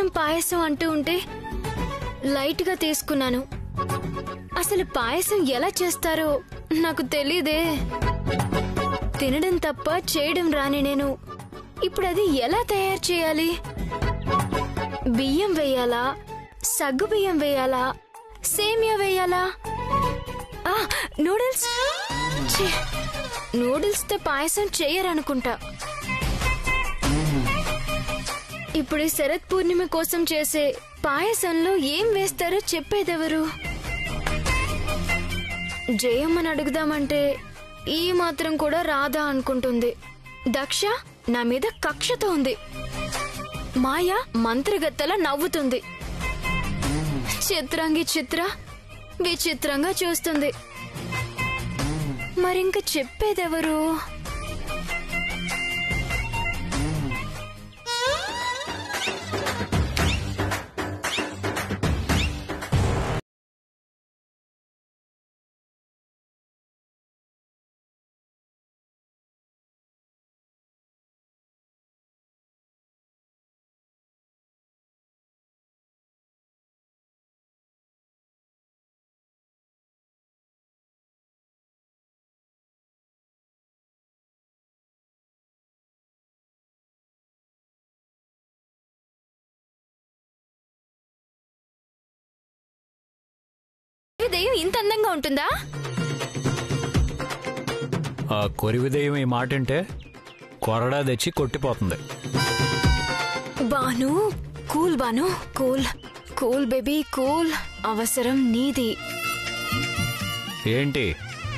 పాయసం పాయసం అంటూ ఉంటే లైట్ గా తీసుకున్నాను అసలు పాయసం ఎలా చేస్తారో నాకు తెలీదే తినడం తప్ప చేయడం రాని నేను ఇప్పుడు అది ఎలా తయారు చేయాలి బియ్యం వేయాలా సగ్గు బియ్యం వేయాలా సేమియా వేయాలా ఆ నూడిల్స్ ఛీ, నూడిల్స్ తో పాయసం చేయరనుకుంటా ఇప్పుడు ఈ శరత్ పూర్ణిమ కోసం చేసే పాయసంలో ఏం వేస్తారో చెప్పేదెవరు జయమ్మని అడుగుదామంటే ఈ మాత్రం కూడా రాదా అనుకుంటుంది దక్ష నా మీద కక్షతో ఉంది మాయ మంత్రగత్తల నవ్వుతుంది చిత్రాంగి చిత్ర విచిత్రంగా చూస్తుంది మరింక చెప్పేదెవరు ఈ దెయ్యం ఇంత అందంగా ఉంటుందా ఆ కొరివి దెయ్యం ఈ మాట అంటే కొరడా తెచ్చి కొట్టిపోతుంది Banu cool Banu cool cool baby cool అవసరం నీది ఏంటి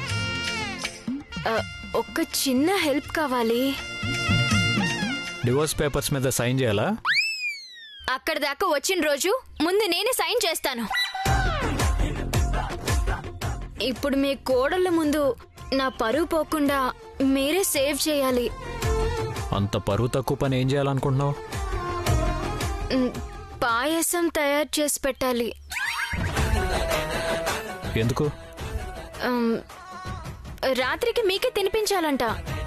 ఆ, ఒక్క చిన్న హెల్ప్ కావాలి డివోర్స్ పేపర్స్ మీద సైన్ చేయాలా అక్కడ దాకా వచ్చిన రోజు ముందు నేనే సైన్ చేస్తాను ఇప్పుడు మీ కోడళ్ళ ముందు నా పరువు పోకుండా మీరే సేవ్ చేయాలి అంత పరువు తక్కువ పని ఏం చేయాలనుకుంటున్నావు ఉమ్, పాయసం తయారు చేసి పెట్టాలి ఎందుకు ఉమ్, రాత్రికి మీకే తినిపించాలంట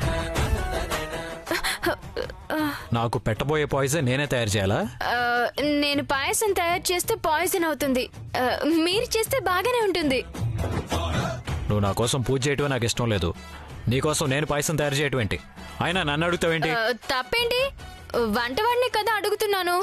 నాకు పెట్టబోయే పాయిజన్ నేనే తయారు చేయాలా ఆ, నేను పాయసం తయారు చేస్తే పాయిజన్ అవుతుంది ఆ, మీరు చేస్తే బాగానే ఉంటుంది నువ్వు నా కోసం పూజ చేయటమే నాకు ఇష్టం లేదు నీకోసం నేను పాయసం తయారు చేయటం ఏంటి అయినా నన్ను అడుగుతావేంటి ఆ, తప్పేంటి వంటవాడిని కదా అడుగుతున్నాను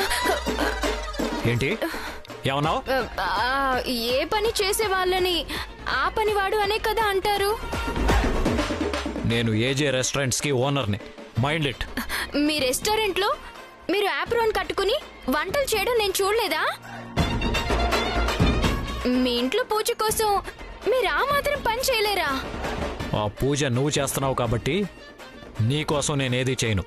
ఏంటి ఏమన్నావు ఆ, ఏ పని చేసే వాళ్ళని ఆ పనివాడు అనే కదా అంటారు నేను ఏజే రెస్టారెంట్స్ కి ఓనర్ని మైండ్ ఇట్ మీ రెస్టారెంట్ లో మీరు యాప్రోన్ కట్టుకుని వంటలు చేయడం నేను చూడలేదా మీ ఇంట్లో పూజ కోసం మీరు ఆ మాత్రం పని చేయలేరా ఆ పూజ నువ్వు చేస్తున్నావు కాబట్టి నీకోసం నేను ఏది చేయను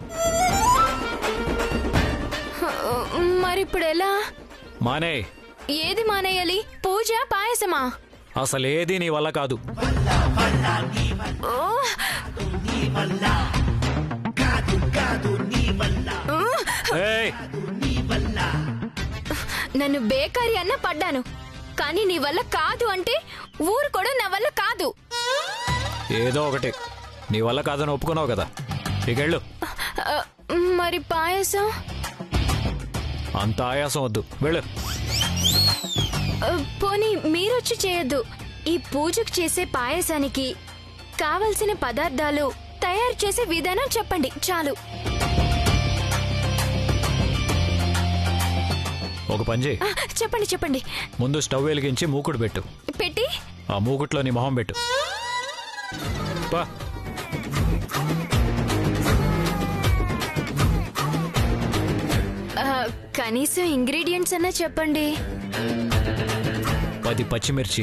మరి ఇప్పుడు ఎలా మానే ఏది మానేయాలి పూజ పాయసమా అసలు ఏది నీ వల్ల కాదు ఓ! ఏయ్ నన్ను బేకారి అన్న పడ్డాను కానీ నీ వల్ల కాదు అంటే ఊరు కూడా నా వల్ల కాదు ఏదో ఒకటి నీ వల్ల కాదని ఒప్పుకున్నావు కదా ఇకెళ్ళు ఆ, మరి పాయసం అంత ఆయాసం వద్దు వెళ్ళు ఆ, పోనీ మీరొచ్చి చేయొద్దు ఈ పూజకు చేసే పాయసానికి కావలసిన పదార్థాలు తయారు చేసే విధానం చెప్పండి చాలు ఒక పని చేయి ఆ, చెప్పండి చెప్పండి ముందు స్టవ్ వెలిగించి మూకుడు పెట్టు పెట్టి ఆ మూకుట్లో నీ మొహం పెట్టు పా ఆ, కనీసం ఇంగ్రీడియంట్స్ అన్నా చెప్పండి పది పచ్చిమిర్చి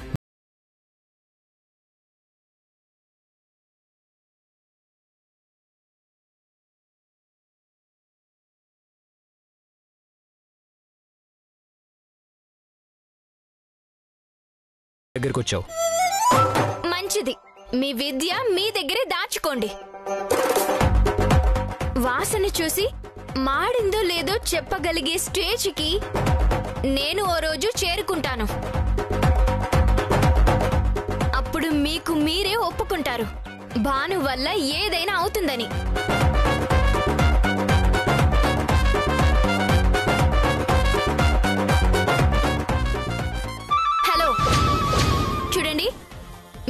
దగ్గరికి వచ్చావు మంచిది మీ విద్య మీ దగ్గరే దాచుకోండి వాసన చూసి మాడిందో లేదో చెప్పగలిగే స్టేజ్కి నేను ఓ రోజు చేరుకుంటాను అప్పుడు మీకు మీరే ఒప్పుకుంటారు భాను వల్ల ఏదైనా అవుతుందని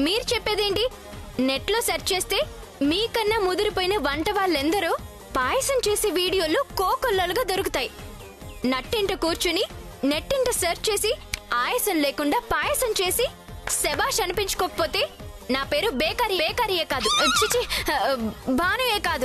మీరు చెప్పేదేంటి నెట్లో సెర్చ్ చేస్తే మీకన్నా ముదిరిపోయిన వంట వాళ్ళెందరో పాయసం చేసే వీడియోలు కోకొల్లలుగా దొరుకుతాయి నట్టింట కూర్చుని నెట్టింట సెర్చ్ చేసి ఆయాసం లేకుండా పాయసం చేసి శబాష్ అనిపించుకోకపోతే నా పేరు బేకరీ బేకరీయే కాదు చిచి భానుయే కాదు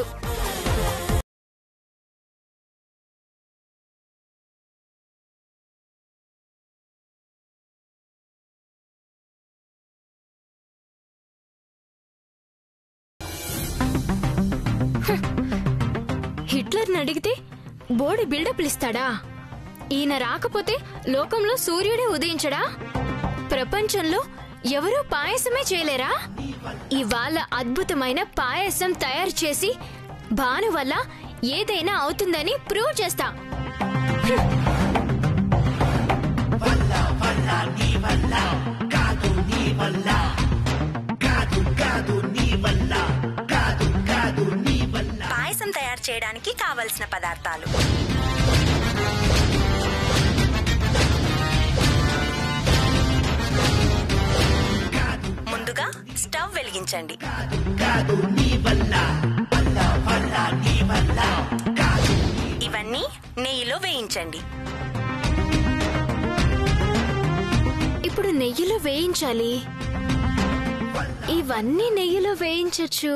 హిట్లర్ని అడిగితే బోడి బిల్డప్లు ఇస్తాడా ఈయన రాకపోతే లోకంలో సూర్యుడే ఉదయించడా ప్రపంచంలో ఎవరూ పాయసమే చేయలేరా ఇవాళ అద్భుతమైన పాయసం తయారు చేసి భాను వల్ల ఏదైనా అవుతుందని ప్రూవ్ చేస్తా పాయసం తయారు చేయడానికి కావలసిన పదార్థాలు ముందుగా స్టవ్ వెలిగించండి ఇవన్నీ నెయ్యిలో వేయించండి ఇప్పుడు నెయ్యిలో వేయించాలి ఇవన్నీ నెయ్యిలో వేయించచ్చు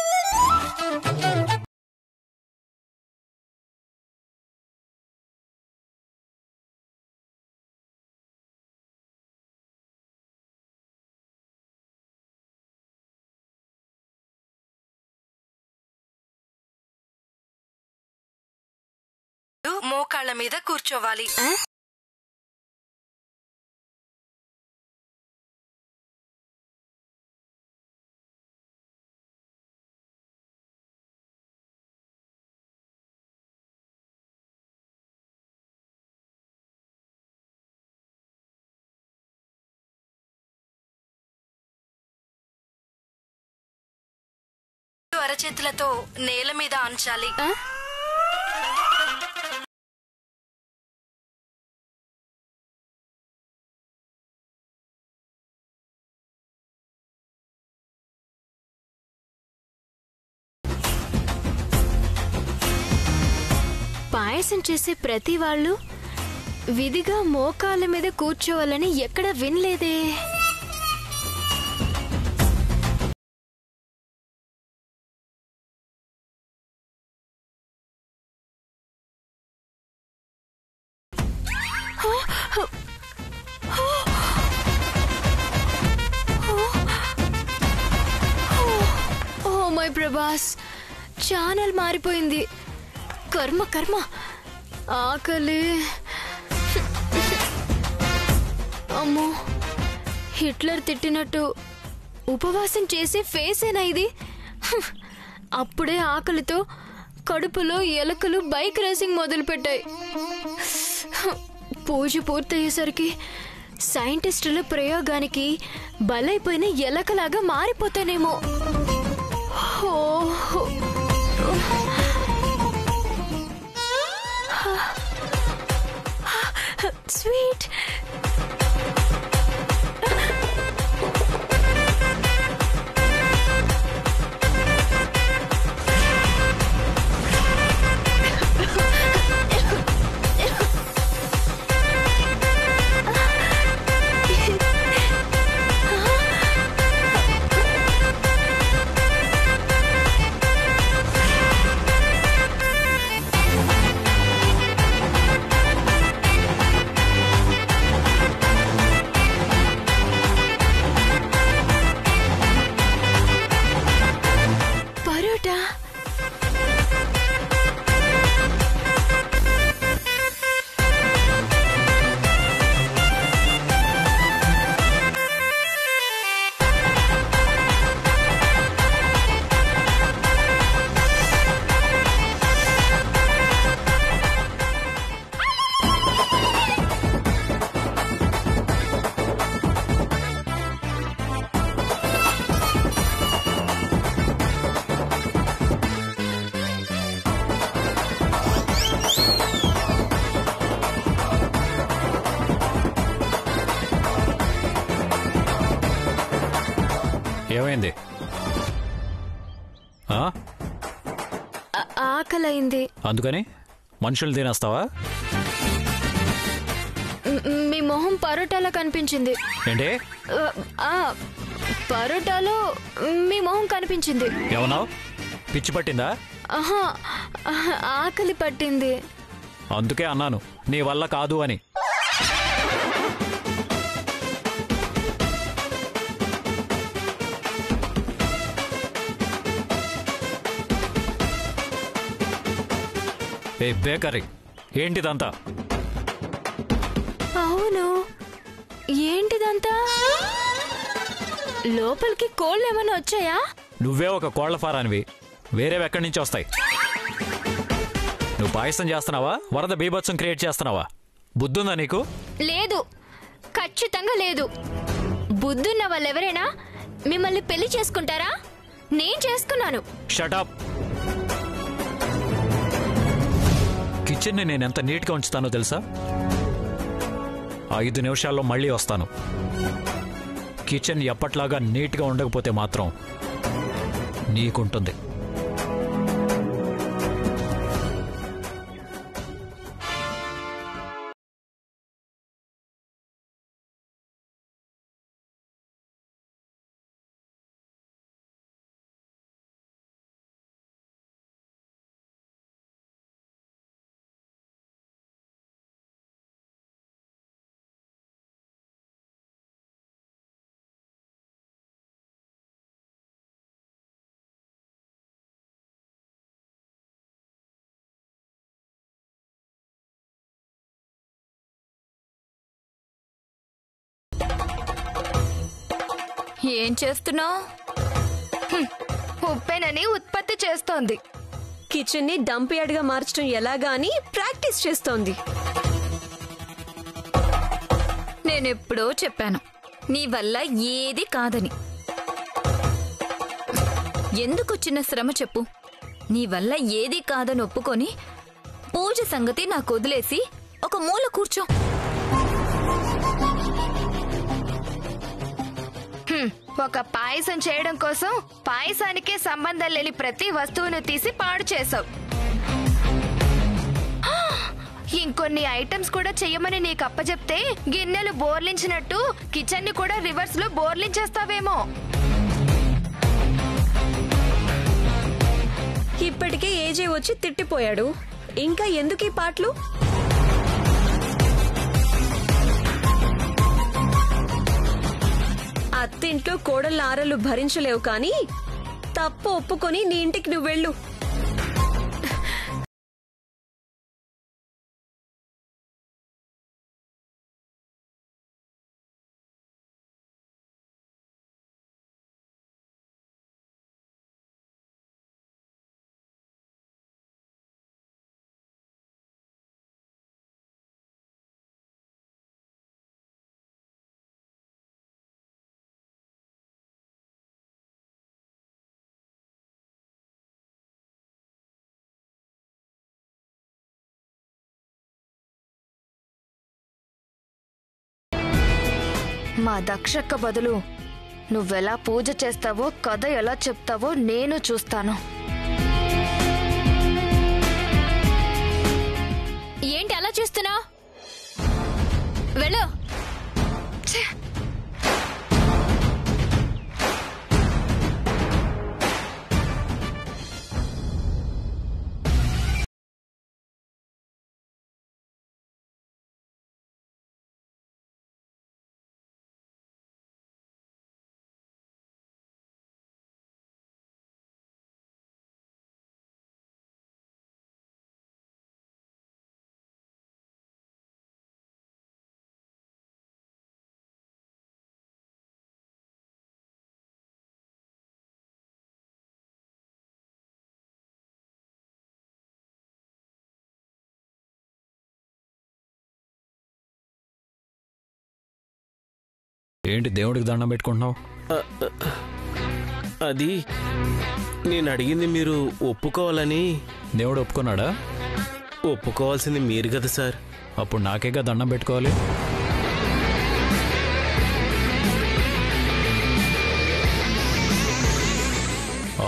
మోకాళ్ళ మీద కూర్చోవాలి ఆ? అరచేతులతో నేల మీద అంచాలి ఆ? పాయసం చేసే ప్రతి వాళ్ళు విధిగా మోకాళ్ళ మీద కూర్చోవాలని ఎక్కడ వినలేదే ఓ మై ప్రభాస్ ఛానల్ మారిపోయింది కర్మ కర్మ ఆకలి అమ్మో హిట్లర్ తిట్టినట్టు ఉపవాసం చేసే ఫేసేనా ఇది హ్మ్. అప్పుడే ఆకలితో కడుపులో ఎలకలు బైక్ రేసింగ్ మొదలుపెట్టాయి పూజ పూర్తయ్యేసరికి సైంటిస్టుల ప్రయోగానికి బలైపోయిన ఎలకలాగా మారిపోతానేమో ఓ స్వీట్ ఏమైంది ఆ? ఆ- ఆకలైంది అందుకని మనుషులు తినేస్తావా మ్- మీ మొహం పరోటాలా కనిపించింది ఏంటి ఆ, ఆ, పరోటాలో మీ మొహం కనిపించింది ఏమన్నావు పిచ్చి పట్టిందా ఆహా ఆహా, ఆకలి పట్టింది అందుకే అన్నాను నీ వల్ల కాదు అని ఏ బేకరీ ఏంటిదంతా అవును ఏంటిదంతా లోపలికి కోళ్ళు ఏమైనా వచ్చాయా నువ్వే ఒక కోళ్ల ఫారానివి వేరేవి ఎక్కడి నుంచి వస్తాయి నువ్వు పాయసం చేస్తున్నావా వరద బీభత్సం క్రియేట్ చేస్తున్నావా బుద్ధుందా నీకు లేదు ఖచ్చితంగా లేదు బుద్ధున్న వాళ్ళెవరైనా మిమ్మల్ని పెళ్లి చేసుకుంటారా నేను చేసుకున్నాను షటప్ కిచెన్ని నేను ఎంత నీట్గా ఉంచుతానో తెలుసా ఐదు నిమిషాల్లో మళ్ళీ వస్తాను కిచెన్ ఎప్పట్లాగా నీట్గా ఉండకపోతే మాత్రం నీకుంటుంది ఏం చేస్తున్నావు ఉప్పెనని ఉత్పత్తి చేస్తోంది కిచెన్ ని డంప్ యార్డ్ గా మార్చడం ఎలాగా అని ప్రాక్టీస్ చేస్తోంది నేనెప్పుడో చెప్పాను నీ వల్ల ఏది కాదని ఎందుకొచ్చిన శ్రమ చెప్పు నీ వల్ల ఏది కాదని ఒప్పుకొని పూజ సంగతి నాకు వదిలేసి ఒక మూల కూర్చో హ్మ్, ఒక పాయసం చేయడం కోసం పాయసానికే సంబంధం లేని ప్రతి వస్తువును తీసి పాడు చేసావు ఇంకొన్ని ఐటమ్స్ కూడా చెయ్యమని నీకు అప్పచెప్తే గిన్నెలు బోర్లించినట్టు కిచెన్ ని కూడా రివర్స్ లో బోర్లించేస్తావేమో ఇప్పటికే ఏజే వచ్చి తిట్టిపోయాడు ఇంకా ఎందుకు ఈ పాటలు అత్తింట్లో కోడళ్ళ ఆరలు భరించలేవు కానీ తప్పు ఒప్పుకొని నీ ఇంటికి నువ్వు వెళ్ళు మా దక్షక్క బదులు నువ్వెలా పూజ చేస్తావో కథ ఎలా చెప్తావో నేను చూస్తాను ఏంటి అలా చూస్తున్నా వెళ్ళు ఛే! ఏంటి దేవుడికి దండం పెట్టుకుంటున్నావు అది నేను అడిగింది మీరు ఒప్పుకోవాలని దేవుడు ఒప్పుకున్నాడా ఒప్పుకోవాల్సింది మీరు కదా సార్ అప్పుడు నాకేగా దండం పెట్టుకోవాలి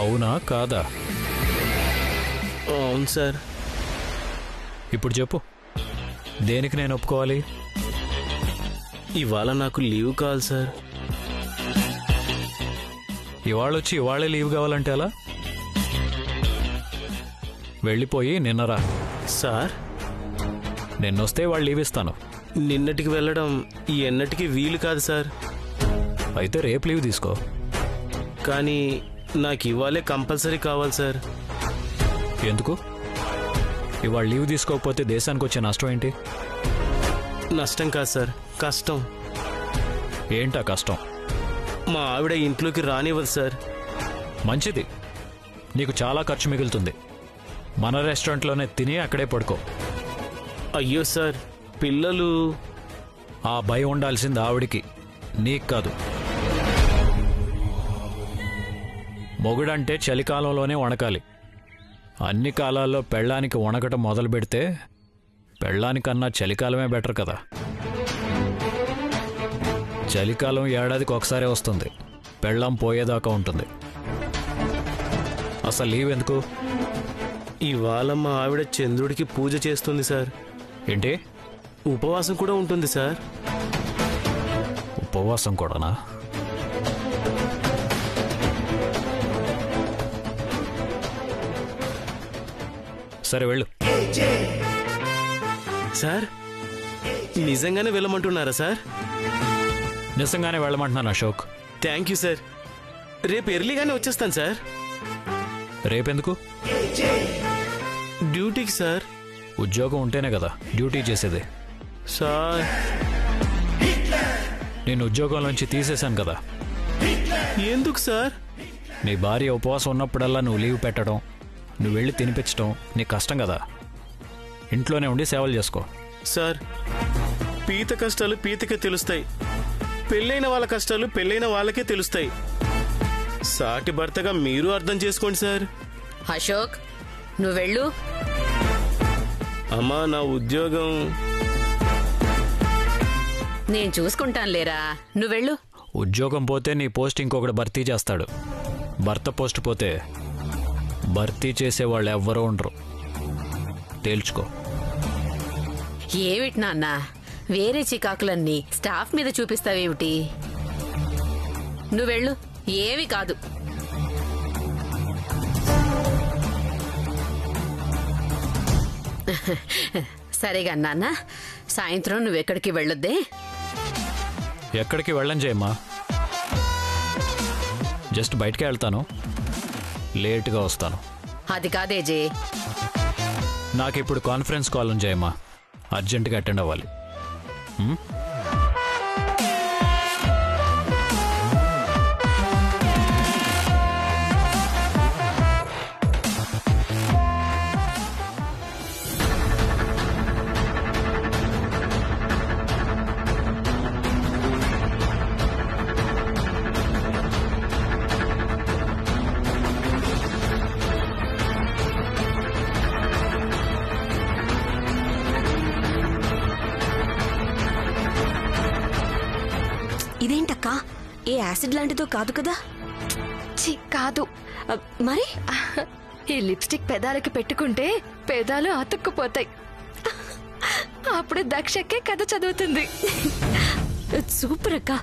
అవునా కాదా అవును సార్ ఇప్పుడు చెప్పు దేనికి నేను ఒప్పుకోవాలి ఇవాళ నాకు లీవ్ కావాలి సార్ ఇవాళ వచ్చి ఇవాళే లీవ్ కావాలంటే ఎలా వెళ్ళిపోయి నిన్నరా సార్ నిన్నొస్తే వాళ్ళు లీవ్ ఇస్తాను నిన్నటికి వెళ్ళడం ఈ ఎన్నటికి వీలు కాదు సార్ అయితే రేపు లీవ్ తీసుకో కానీ నాకు ఇవాళే కంపల్సరీ కావాలి సార్ ఎందుకు ఇవాళ లీవ్ తీసుకోకపోతే దేశానికి వచ్చే నష్టం ఏంటి నష్టం కాదు సార్ కష్టం ఏంటా కష్టం మా ఆవిడ ఇంట్లోకి రానివ్వదు సార్ మంచిది నీకు చాలా ఖర్చు మిగులుతుంది మన రెస్టారెంట్లోనే తిని అక్కడే పడుకో అయ్యో సార్ పిల్లలు ఆ భయం ఉండాల్సింది ఆవిడికి నీకు కాదు మొగుడంటే చలికాలంలోనే వణకాలి అన్ని కాలాల్లో పెళ్ళానికి వణకటం మొదలు పెడితే పెళ్ళానికన్నా చలికాలమే బెటర్ కదా చలికాలం ఏడాదికి ఒకసారే వస్తుంది పెళ్ళాం పోయేదాకా ఉంటుంది అసలు లీవ్ ఎందుకు ఇవాళ మా ఆవిడ చంద్రుడికి పూజ చేస్తుంది సార్ ఏంటి ఉపవాసం కూడా ఉంటుంది సార్ ఉపవాసం కూడానా సరే వెళ్ళు సార్ నిజంగానే వెళ్ళమంటున్నారా సార్ నిజంగానే వెళ్ళమంటున్నాను అశోక్ థ్యాంక్ యూ సార్ రేపు ఎర్లీగానే వచ్చేస్తాను సార్ రేపెందుకు డ్యూటీకి సార్ ఉద్యోగం ఉంటేనే కదా డ్యూటీ చేసేది సార్ నేను ఉద్యోగంలోంచి తీసేశాను కదా ఎందుకు సార్ నీ భార్య ఉపవాసం ఉన్నప్పుడల్లా నువ్వు లీవ్ పెట్టడం నువ్వు వెళ్ళి తినిపించడం నీకు కష్టం కదా ఇంట్లోనే ఉండి సేవలు చేసుకో సార్ పీత కష్టాలు పీతకే తెలుస్తాయి పెళ్ళైన వాళ్ళ కష్టాలు పెళ్ళైన వాళ్ళకే తెలుస్తాయి సాటి భర్తగా మీరు అర్థం చేసుకోండి సార్ అశోక్ నువ్వు వెళ్ళు అమ్మా నా ఉద్యోగం నేను చూసుకుంటాను లేరా నువ్వు వెళ్ళు ఉద్యోగం పోతే నీ పోస్ట్ ఇంకొకటి భర్తీ చేస్తాడు భర్త పోస్ట్ పోతే భర్తీ చేసే వాళ్ళు ఎవ్వరూ ఉండరు తేల్చుకో ఏమిటి నాన్న వేరే చికాకులన్నీ స్టాఫ్ మీద చూపిస్తావేమిటి నువ్వు వెళ్ళు ఏమి కాదు సరేగా నాన్న సాయంత్రం నువ్వెక్కడికి వెళ్ళొద్దే ఎక్కడికి వెళ్ళని చేయమ్మా జస్ట్ బయటికి వెళ్తాను లేట్గా వస్తాను అది కాదే జే నాకు ఇప్పుడు కాన్ఫరెన్స్ కాల్ ఉంది జయమ్మా అర్జెంటుగా అటెండ్ అవ్వాలి ఉమ్? ఇదేంటక్క ఏ యాసిడ్ లాంటిదో కాదు కదా ఛీ, కాదు అ, మరి ఈ లిప్స్టిక్ పెదాలకి పెట్టుకుంటే పెదాలు అతుక్కుపోతాయి అప్పుడు దక్షకే కథ చదువుతుంది సూపర్ అక్క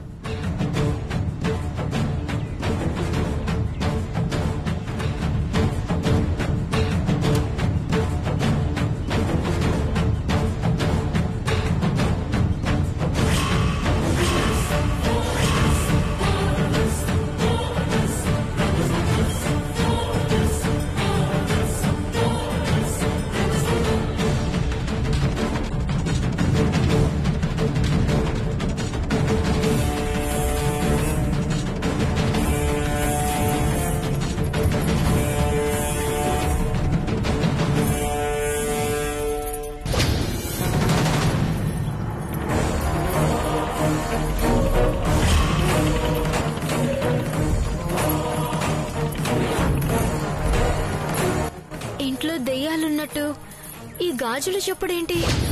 ఇంట్లో దెయ్యాలున్నట్టు ఈ గాజులు చెప్పుడేంటి